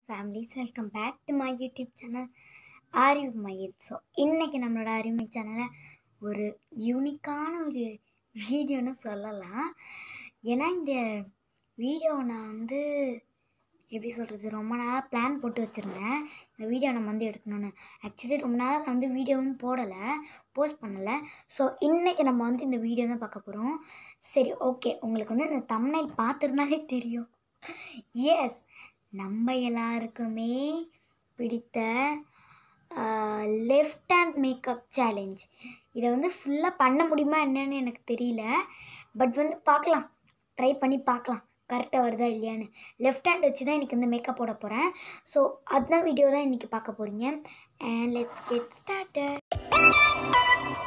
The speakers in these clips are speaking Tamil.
Families welcome back to my YouTube channel அறிவு மயில் ஸோ இன்றைக்கி நம்மளோட அறிவு சேனலில் ஒரு யூனிக்கான ஒரு வீடியோன்னு சொல்லலாம் ஏன்னா இந்த வீடியோ நான் வந்து எப்படி சொல்கிறது ரொம்ப நாளாக பிளான் போட்டு வச்சுருந்தேன் இந்த வீடியோ நம்ம வந்து எடுக்கணும்னு ஆக்சுவலி ரொம்ப நாளாக நான் வந்து வீடியோவும் போடலை போஸ்ட் பண்ணலை ஸோ இன்றைக்கி நம்ம வந்து இந்த வீடியோ தான் பார்க்க போகிறோம் சரி ஓகே உங்களுக்கு வந்து இந்த தம்னைல் பார்த்துருந்தாலே தெரியும் எஸ் நம்ம எல்லாருக்குமே பிடித்த லெஃப்ட் ஹேண்ட் மேக்கப் சேலஞ்ச் இதை வந்து ஃபுல்லாக பண்ண முடியுமா என்னன்னு எனக்கு தெரியல பட் வந்து பார்க்கலாம் ட்ரை பண்ணி பார்க்கலாம் கரெக்டாக வருதா இல்லையான்னு லெஃப்ட் ஹேண்ட் வச்சு தான் இன்றைக்கி வந்து மேக்கப் போட போகிறேன் ஸோ அதுதான் வீடியோ தான் இன்றைக்கி பார்க்க போகிறீங்க அண்ட் லெட்ஸ் கெட் ஸ்டார்டட்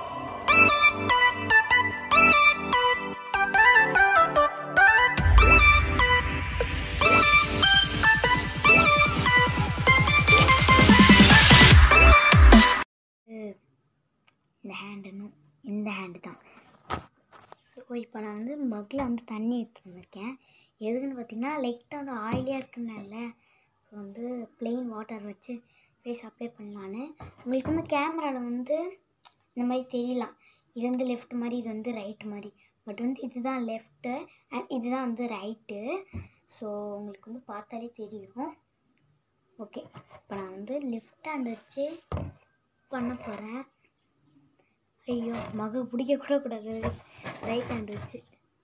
இந்த ஹேண்டுன்னு இந்த ஹேண்டு தான் ஸோ இப்போ நான் வந்து மக்கில் வந்து தண்ணி எடுத்துட்டு வந்திருக்கேன் எதுக்குன்னு பார்த்தீங்கன்னா லைட்டாக வந்து ஆயிலியாக இருக்குன்னால ஸோ வந்து plain வாட்டர் வச்சு ஃபேஸ் அப்ளை பண்ணலான்னு உங்களுக்கு வந்து கேமராவில் வந்து இந்த மாதிரி தெரியலாம் இது வந்து லெஃப்ட் மாதிரி இது வந்து ரைட் மாதிரி பட் வந்து இதுதான் லெஃப்ட்டு அண்ட் இதுதான் வந்து ரைட்டு ஸோ உங்களுக்கு வந்து பார்த்தாலே தெரியும் ஓகே இப்போ நான் வந்து லெஃப்ட் ஹேண்ட் வச்சு பண்ண போகிறேன் ஐயோ மக பிடிக்க கூட கூடாது ரைட் ஹேண்ட் வச்சு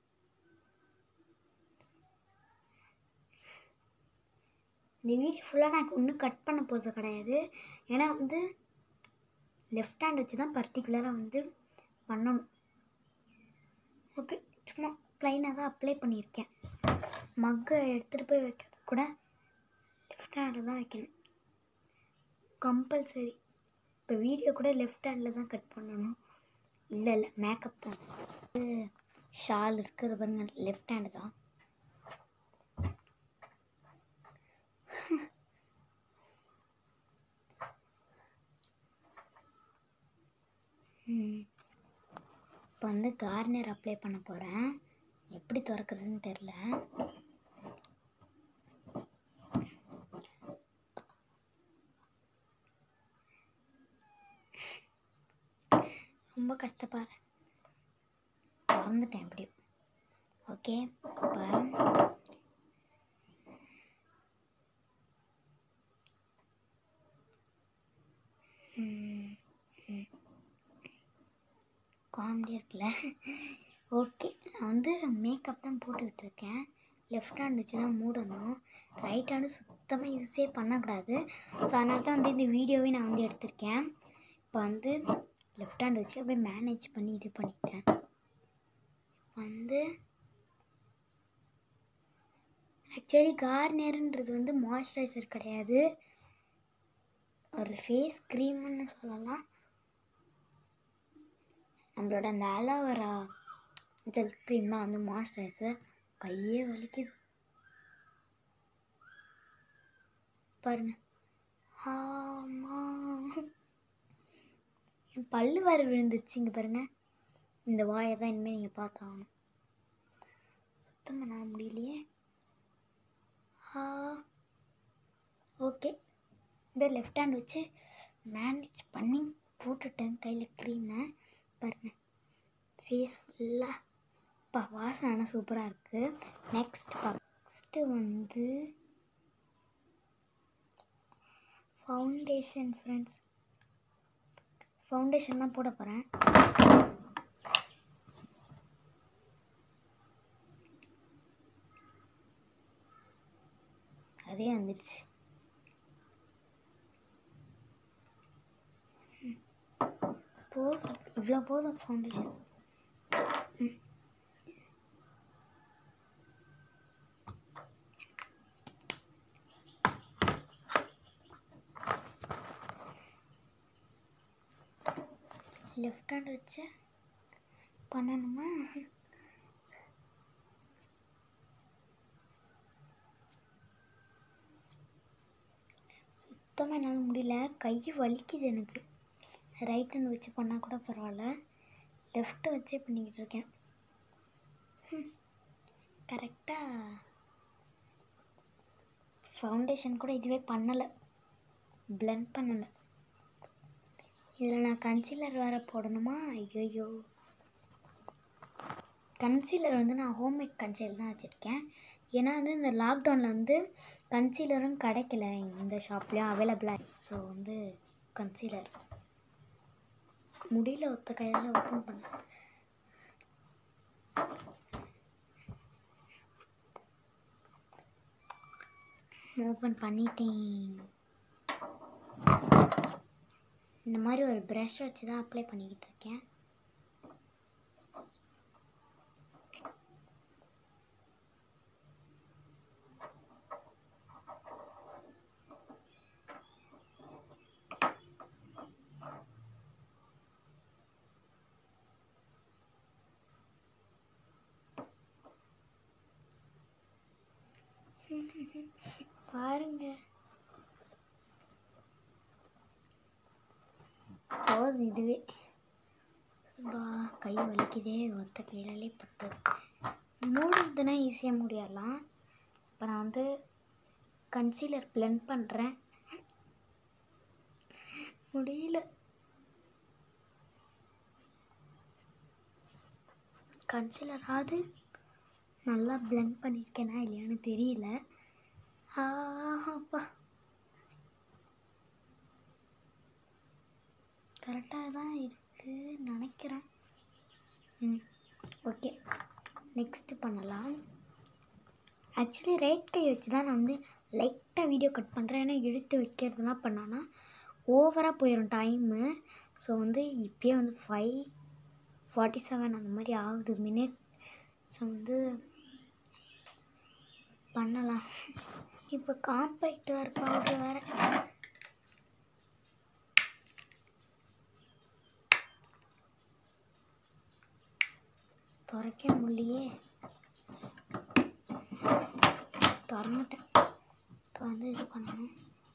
இந்த வீடியோ ஃபுல்லாக நான் இன்னும் கட் பண்ண போகிறது கிடையாது ஏன்னா வந்து லெஃப்ட் ஹேண்ட் வச்சு தான் பர்டிகுலராக வந்து பண்ணணும் ஓகே சும்மா ப்ளைனாக தான் அப்ளை பண்ணியிருக்கேன் மக்கை எடுத்துகிட்டு போய் வைக்கிறது கூட லெஃப்ட் ஹேண்டில் தான் வைக்கணும் கம்பல்சரி இப்போ வீடியோ கூட லெஃப்ட் ஹேண்டில் தான் கட் பண்ணணும் இல்லை இல்லை மேக்கப் தான் ஷால் இருக்குது பாருங்க லெஃப்ட் ஹேண்டு தான் இப்போ வந்து கார்னர் அப்ளை பண்ண போகிறேன் எப்படி திறக்கிறதுன்னு தெரில ரொம்ப கஷ்டப்படுறேன் திறந்துட்டேன் எப்படியும் ஓகே இப்போ காமெடி இருக்குல்ல ஓகே நான் வந்து மேக்கப் தான் போட்டுக்கிட்டு இருக்கேன் லெஃப்ட் ஹேண்ட் வச்சு தான் மூடணும் ரைட் ஹேண்டு சுத்தமாக யூஸே பண்ணக்கூடாது ஸோ அதனால தான் வந்து இந்த வீடியோவே நான் வந்து எடுத்திருக்கேன் இப்போ வந்து லெஃப்ட் ஹேண்ட் வச்சு அப்படியே மேனேஜ் பண்ணி இது பண்ணிட்டேன் வந்து ஆக்சுவலி கார்னியர்ன்றது வந்து மாய்ஸ்சரைசர் கிடையாது ஒரு ஃபேஸ் க்ரீம்னு சொல்லலாம் நம்மளோட அந்த அலோவேரா ஜெல் க்ரீம் தான் வந்து மாய்ஸ்சரைசர் கையே வலிக்குது பாருங்க ஆமாம் என் பல்லு வேறு விழுந்துச்சு இங்கே பாருங்க இந்த வாயை தான் இனிமேல் நீங்கள் பார்த்தாகணும் சுத்தமாக நான் முடியலையே ஆ ஓகே இந்த லெஃப்ட் ஹேண்ட் வச்சு மேனேஜ் பண்ணி போட்டுட்டேன் கையில் க்ரீமை பாருங்க ஃபேஸ் ஃபுல்லாக பா வாசனை ஆனால் சூப்பராக இருக்குது நெக்ஸ்ட் ஃபஸ்ட்டு வந்து ஃபவுண்டேஷன் ஃப்ரெண்ட்ஸ் ஃபவுண்டேஷன் தான் போட போகிறேன் அதே வந்துடுச்சு போதும் இவ்வளோ போதும் ஃபவுண்டேஷன் லெஃப்ட் ஹேண்ட் வச்சு பண்ணணுமா சுத்தமாக என்னால் முடியல கை வலிக்குது எனக்கு ரைட் ஹேண்ட் வச்சு பண்ணால் கூட பரவாயில்ல லெஃப்ட்டை வச்சே பண்ணிக்கிட்டு இருக்கேன் கரெக்டாக ஃபவுண்டேஷன் கூட இதுவே பண்ணலை blend பண்ணலை இதில் நான் கன்சீலர் வேறு போடணுமா ஐயோ கன்சீலர் வந்து நான் ஹோம்மேட் கன்சீலர் தான் வச்சுருக்கேன் ஏன்னா வந்து இந்த லாக்டவுனில் வந்து கன்சீலரும் கிடைக்கல இந்த ஷாப்லேயும் அவைலபிளாக ஸோ வந்து கன்சீலர் முடியல ஒத்த கையால் ஓப்பன் பண்ண ஓப்பன் பண்ணிட்டேன் இந்த மாதிரி ஒரு ப்ரஷ் வச்சு தான் அப்ளை பண்ணிக்கிட்டு இருக்கேன் பாருங்க போதும் இதுவே பா கை வலிக்குதே ஒத்த கையிலே பண்ணுறது மூடுறதுனா ஈஸியாக முடியலாம் இப்போ நான் வந்து கன்சீலர் blend பண்ணுறேன் முடியல கன்சீலராவது நல்லா blend பண்ணியிருக்கேனா இல்லையான்னு தெரியல ஆ, அப்பா கரெக்டாக தான் இருக்குன்னு நினைக்கிறேன் ம் ஓகே நெக்ஸ்ட்டு பண்ணலாம் ஆக்சுவலி ரைட் கை வச்சு தான் நான் வந்து லைட்டாக வீடியோ கட் பண்ணுறேன் ஏன்னா இழுத்து வைக்கிறதுலாம் பண்ணான்னா ஓவராக போயிடும் டைமு ஸோ வந்து இப்போயே வந்து ஃபைவ் ஃபார்ட்டி செவன் அந்த மாதிரி ஆகுது மினிட் ஸோ வந்து பண்ணலாம் இப்போ காம்பேக்ட் வேறு பவுடர் வேறு துறைக்க முடியலையே திறந்துட்டேன் இப்போ வந்து இது பண்ணணும்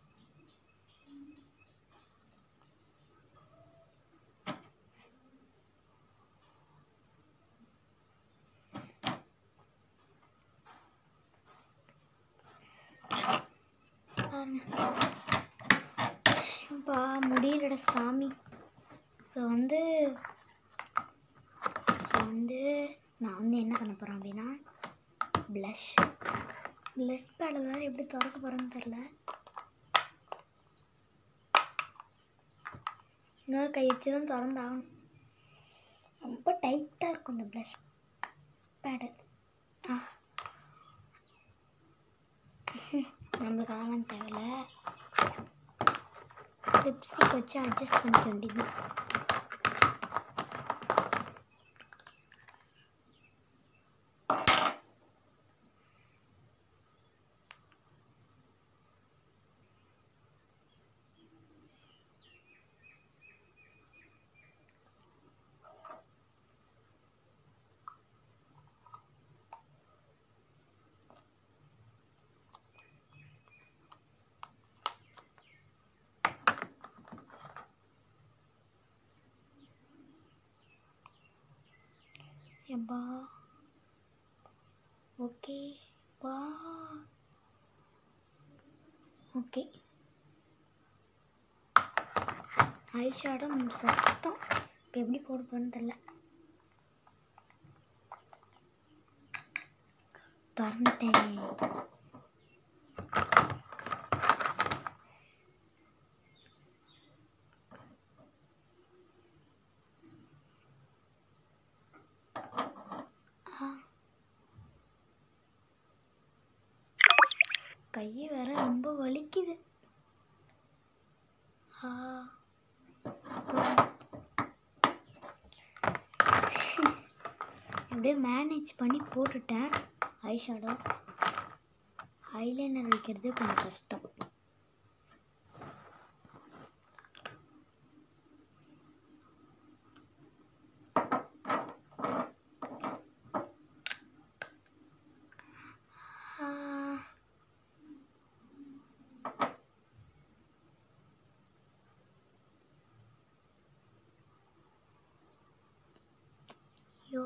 பாருங்க அப்பா முடியலடா சாமி ஸோ வந்து இப்போ வந்து நான் வந்து என்ன பண்ண போகிறேன் அப்படின்னா ப்ளஷ் ப்ளஷ் பேடில் வேறு எப்படி திறக்க போகிறேன்னு தெரில இன்னொரு கை வச்சு தான் திறந்தாகணும் ரொம்ப டைட்டாக இருக்கும் இந்த ப்ளஷ் பேடு ஆ நம்மளுக்கு அதெல்லாம் தேவையில்ல லிப்ஸ்டிக் வச்சு அட்ஜஸ்ட் பண்ணிக்க வேண்டியது எப்பா ஓகே வா ஓகே ஐ ஷேடோ சத்தம் இப்போ எப்படி போட போகிறேன்னு தெரில திறந்துட்டேன் ஆ கை வேற ரொம்ப வலிக்குது ஆ அப்படியே மேனேஜ் பண்ணி போட்டுட்டேன் ஐ ஷேடோ ஐலைனர் வைக்கிறது கொஞ்சம் கஷ்டம் ஆ ஐயோ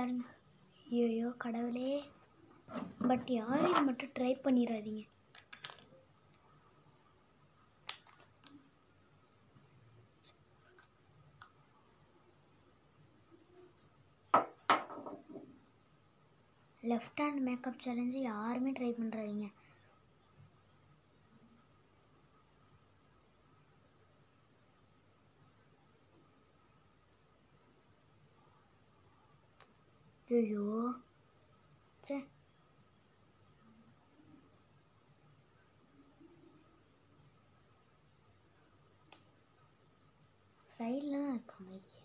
பாருங்க ஐயோ கடவுளே பட் யாரும் இதை மட்டும் ட்ரை பண்ணிடாதீங்க லெஃப்ட் ஹேண்ட் மேக்கப் சேலஞ்சு யாருமே ட்ரை பண்ணுறாதீங்க ஐயோ சே சைடில் தான் இருக்காங்க ஐயே.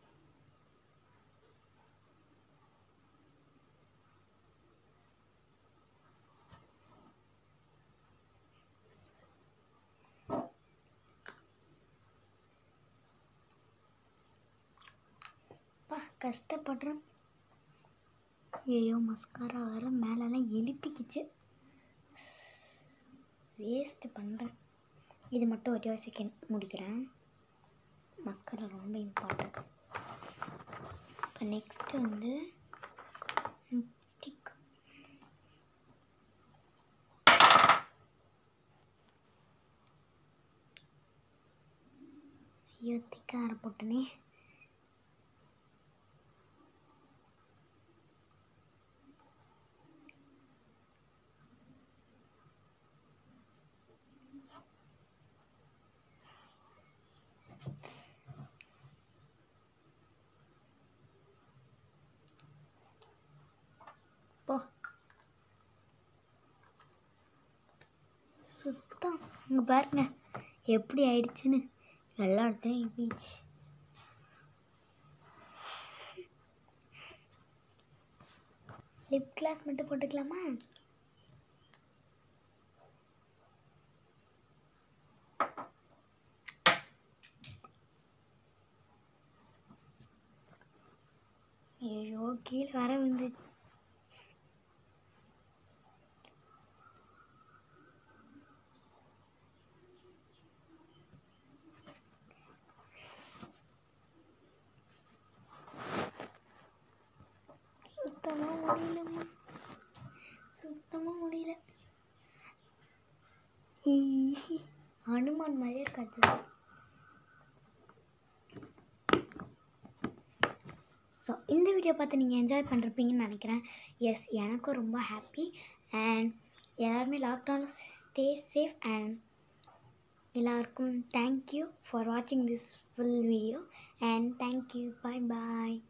அப்பா கஷ்டப்படுறேன் ஐயோ மஸ்காரா வர மேலெல்லாம் எழுப்பிக்கிச்சு வேஸ்ட் பண்ணுறேன் இது மட்டும் ஒரே ஒரு செகண்ட் முடிக்கிறேன் மஸ்காரா ரொம்ப இம்பார்ட்டன்ட் இப்போ நெக்ஸ்ட் வந்து ஸ்டிக் ஐயோ திக்கார போட்டனே போ சுத்தம் இங்கே பாருங்க எப்படி ஆயிடுச்சுன்னு எல்லா இடத்துலையும் போயிடுச்சு லிப் கிளாஸ் மட்டும் போட்டுக்கலாமா ஐயோ கீழே வர வந்து சுத்தமாக முடியலம்மா சுத்தமாக முடியல ஈ, ஹனுமான் மாதிரியே இருக்காது ஸோ இந்த வீடியோ பார்த்து நீங்கள் என்ஜாய் பண்ணிருப்பீங்கன்னு நினைக்கிறேன் எஸ் எனக்கும் ரொம்ப ஹாப்பி அண்ட் எல்லாருமே லாக்டவுனில் ஸ்டே சேஃப் அண்ட் எல்லாருக்கும் தேங்க்யூ ஃபார் வாட்சிங் this full video and thank you bye bye